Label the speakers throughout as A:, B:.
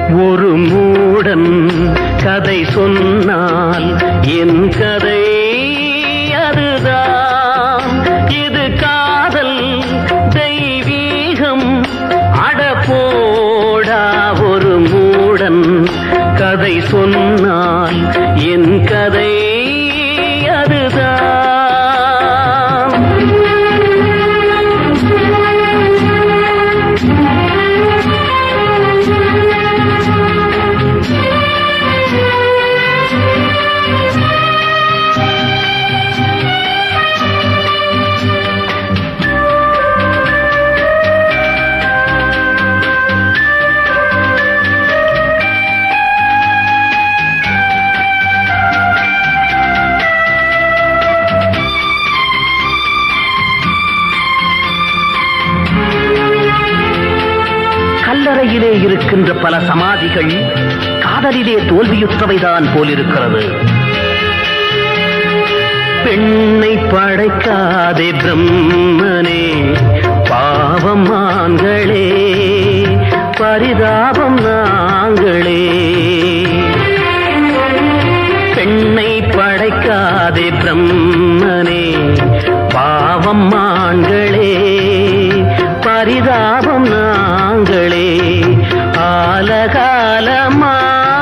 A: ஒரு மூடன் கதை சொன்னால் என் கதை அதுதான் இது காதல் தெய்வீகம் அடப்போடா ஒரு மூடன் கதை சொன்னால் என் கதை அதுதான் கல்லறையிலே இருக்கின்ற பல சமாதிகள் காதலிலே தோல்வியுற்றவைதான் போலிருக்கிறது பெண்ணை படைக்காதே பிரம்மனே பாவம் ஆண்களே பரிதாபம் நாங்களே பெண்ணை படைக்காதே பிரம்மனே பாவம் ஆண்களே பரிதாபம் நாங்களே ஆலகாலமா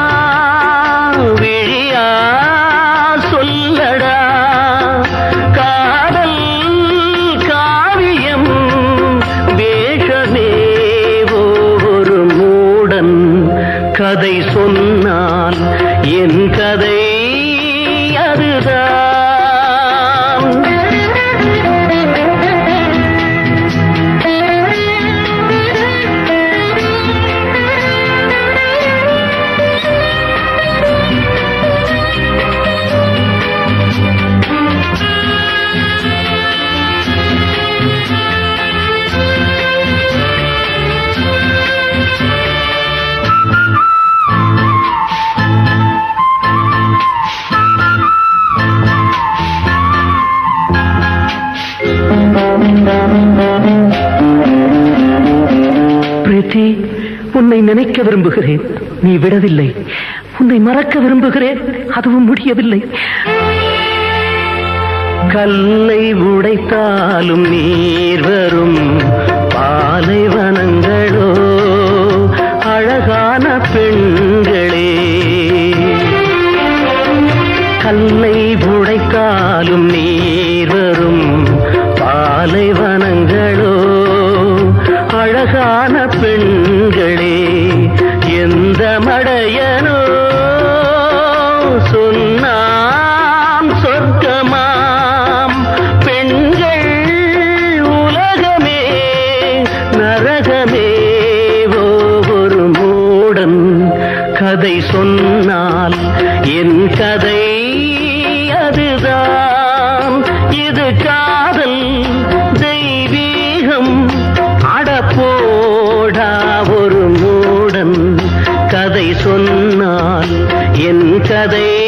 A: விழியா சொல்லடா காதல் காவியம் வேஷமே ஒரு மூடன் கதை சொன்னால் என் கதை அதுதான் பிரீத்தி உன்னை நினைக்க விரும்புகிறேன் நீ விடவில்லை உன்னை மறக்க விரும்புகிறேன் அதுவும் முடியவில்லை கல்லை உடைத்தாலும் நீர் வரும் பாலைவனங்களோ அழகான பெண்களே கல்லை உடைத்தாலும் நீர் வரும் பாலைவனங்களோ அழகான பெண்களே எந்த மடையனோ சொன்னாம் சொர்க்கமாம் பெண்கள் உலகமே நரகமே ஒரு மூடன் கதை சொன்னால் என் கதை அதுதான் இது காதல் தெய்வீகம் அடப்போடா ஒரு மூடன் கதை சொன்னால் என் கதை